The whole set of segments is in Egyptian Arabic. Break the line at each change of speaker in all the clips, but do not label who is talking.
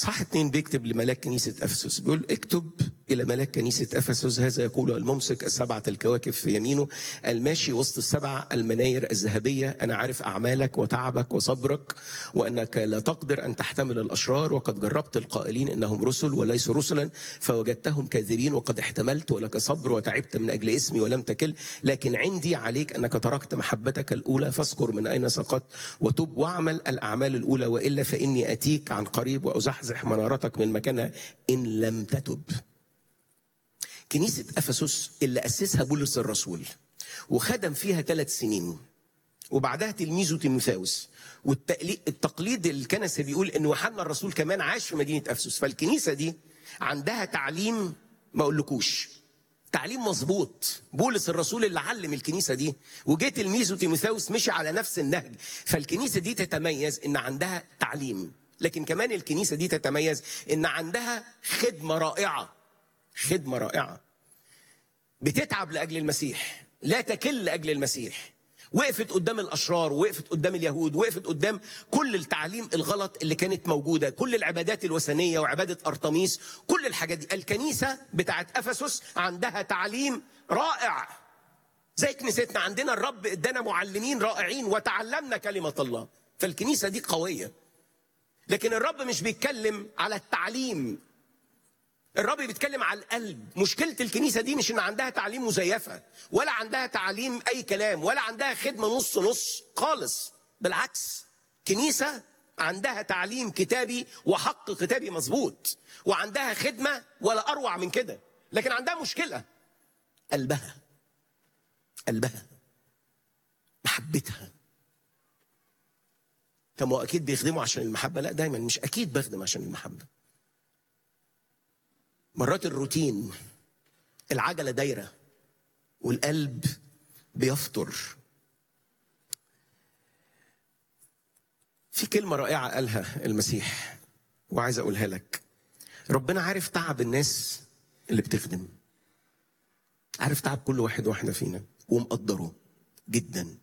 اصحاح اتنين بيكتب لملاك كنيسة أفسس بيقول اكتب إلى ملاك كنيسة أفسس هذا يقول الممسك السبعة الكواكب في يمينه الماشي وسط السبع المناير الذهبية أنا عارف أعمالك وتعبك وصبرك وأنك لا تقدر أن تحتمل الأشرار وقد جربت القائلين إنهم رسل وليسوا رسلا فوجدتهم كاذبين وقد احتملت ولك صبر وتعبت من أجل اسمي ولم تكل لكن عندي عليك أنك تركت محبتك الأولى فاذكر من أين سقطت وتب واعمل الأعمال الأولى وإلا فإني أتيك عن قريب وأزحزح منارتك من مكانها إن لم تتب كنيسة أفسس اللي أسسها بولس الرسول وخدم فيها ثلاث سنين وبعدها تلميذه تيموثاوس والتقليد الكنسي بيقول ان يوحنا الرسول كمان عاش في مدينه افسس فالكنيسه دي عندها تعليم ما اقولكوش تعليم مظبوط بولس الرسول اللي علم الكنيسه دي وجه تلميذه تيموثاوس مشي على نفس النهج فالكنيسه دي تتميز ان عندها تعليم لكن كمان الكنيسه دي تتميز ان عندها خدمه رائعه خدمه رائعه بتتعب لاجل المسيح لا تكل لاجل المسيح وقفت قدام الاشرار وقفت قدام اليهود وقفت قدام كل التعليم الغلط اللي كانت موجوده كل العبادات الوثنيه وعباده ارطميس كل الحاجات دي الكنيسه بتاعت افسس عندها تعليم رائع زي كنيستنا عندنا الرب ادانا معلمين رائعين وتعلمنا كلمه الله فالكنيسه دي قويه لكن الرب مش بيتكلم على التعليم الرب بيتكلم على القلب مشكلة الكنيسة دي مش ان عندها تعليم مزيفة ولا عندها تعليم اي كلام ولا عندها خدمة نص نص خالص بالعكس كنيسة عندها تعليم كتابي وحق كتابي مظبوط وعندها خدمة ولا اروع من كده لكن عندها مشكلة قلبها قلبها محبتها طب هو اكيد بيخدموا عشان المحبة لا دايما مش اكيد بخدم عشان المحبة مرات الروتين العجله دايره والقلب بيفطر في كلمه رائعه قالها المسيح وعايز اقولها لك ربنا عارف تعب الناس اللي بتخدم عارف تعب كل واحد واحده فينا ومقدره جدا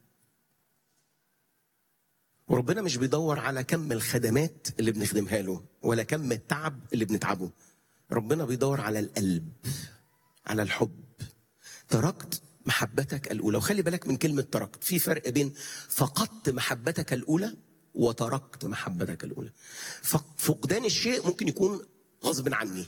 وربنا مش بيدور على كم الخدمات اللي بنخدمها له ولا كم التعب اللي بنتعبه ربنا بيدور على القلب على الحب تركت محبتك الاولى وخلي بالك من كلمه تركت في فرق بين فقدت محبتك الاولى وتركت محبتك الاولى فقدان الشيء ممكن يكون غصب عني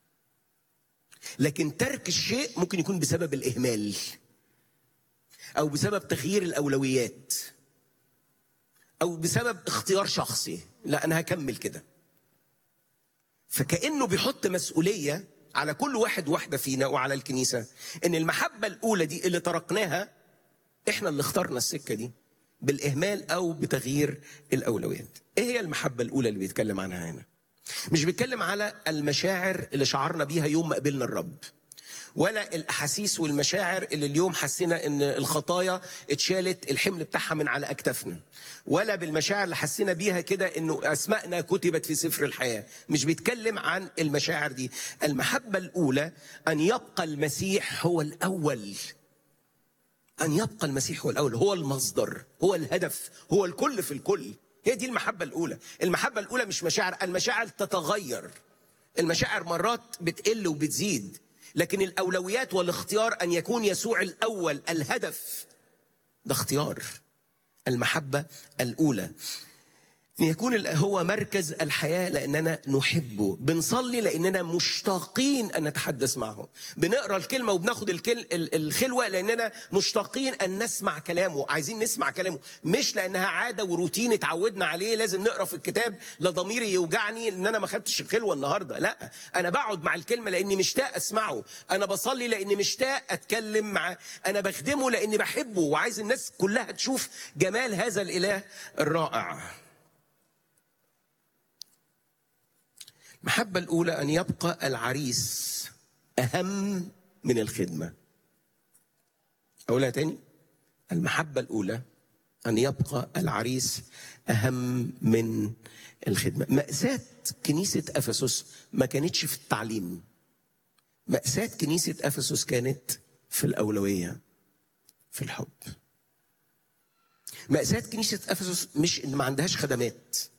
لكن ترك الشيء ممكن يكون بسبب الاهمال او بسبب تغيير الاولويات او بسبب اختيار شخصي لا انا هكمل كده فكانه بيحط مسؤوليه على كل واحد واحده فينا وعلى الكنيسه ان المحبه الاولى دي اللي تركناها احنا اللي اخترنا السكه دي بالاهمال او بتغيير الاولويات ايه هي المحبه الاولى اللي بيتكلم عنها هنا مش بيتكلم على المشاعر اللي شعرنا بيها يوم ما قبلنا الرب ولا الاحاسيس والمشاعر اللي اليوم حسينا ان الخطايا اتشالت الحمل بتاعها من على اكتافنا ولا بالمشاعر اللي حسينا بيها كده انه اسمائنا كتبت في سفر الحياه مش بيتكلم عن المشاعر دي المحبه الاولى ان يبقى المسيح هو الاول ان يبقى المسيح هو الاول هو المصدر هو الهدف هو الكل في الكل هي دي المحبه الاولى المحبه الاولى مش مشاعر المشاعر تتغير المشاعر مرات بتقل وبتزيد لكن الاولويات والاختيار ان يكون يسوع الاول الهدف ده اختيار المحبه الاولى ان يكون هو مركز الحياه لاننا نحبه بنصلي لاننا مشتاقين ان نتحدث معه بنقرا الكلمه وبناخد الكل الخلوه لاننا مشتاقين ان نسمع كلامه عايزين نسمع كلامه مش لانها عاده وروتين اتعودنا عليه لازم نقرا في الكتاب لا ضميري يوجعني ان انا ما خدتش الخلوه النهارده لا انا بقعد مع الكلمه لاني مشتاق اسمعه انا بصلي لاني مشتاق اتكلم معاه انا بخدمه لاني بحبه وعايز الناس كلها تشوف جمال هذا الاله الرائع المحبة الأولى أن يبقى العريس أهم من الخدمة. أقولها تاني؟ المحبة الأولى أن يبقى العريس أهم من الخدمة. مأساة كنيسة أفسس ما كانتش في التعليم. مأساة كنيسة أفسس كانت في الأولوية في الحب. مأساة كنيسة أفسس مش إن ما عندهاش خدمات